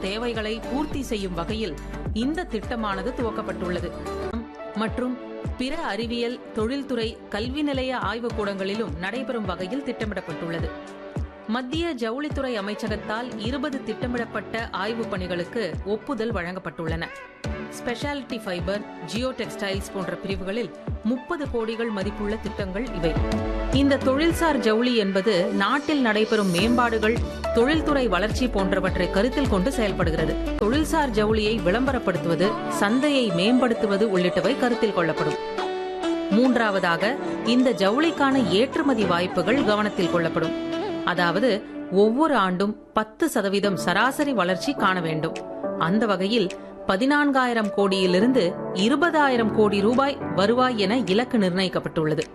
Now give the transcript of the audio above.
தேவைகளை பூர்த்தி செய்யும் வகையில் இந்த திட்டமானது துவக்கப்பட்டுள்ளது மற்றும் பிற அறிவியல் தொழில்துறை கல்வி நிலைய ஆய்வுக்கூடங்களிலும் நடைபெறும் வகையில் திட்டமிடப்பட்டுள்ளது மத்திய ஜவுளித்துறை அமைச்சகத்தால் இருபது திட்டமிடப்பட்ட ஆய்வுப் பணிகளுக்கு ஒப்புதல் வழங்கப்பட்டுள்ளன ஸ்பெஷாலிட்டி ஃபைபர் ஜியோ டெக்ஸ்டைல்ஸ் போன்ற பிரிவுகளில் முப்பது கோடிகள் மதிப்புள்ள திட்டங்கள் இவை இந்த தொழில்சார் ஜவுளி என்பது நாட்டில் நடைபெறும் மேம்பாடுகள் தொழில்துறை வளர்ச்சி போன்றவற்றை கருத்தில் கொண்டு செயல்படுகிறது தொழில்சார் ஜவுளியை விளம்பரப்படுத்துவது சந்தையை மேம்படுத்துவது உள்ளிட்டவை கருத்தில் கொள்ளப்படும் மூன்றாவதாக இந்த ஜவுளிக்கான ஏற்றுமதி வாய்ப்புகள் கவனத்தில் கொள்ளப்படும் அதாவது ஒவ்வொரு ஆண்டும் பத்து சதவீதம் சராசரி வளர்ச்சி காண வேண்டும் அந்த வகையில் பதினான்காயிரம் கோடியிலிருந்து இருபதாயிரம் கோடி ரூபாய் வருவாய் என இலக்கு நிர்ணயிக்கப்பட்டுள்ளது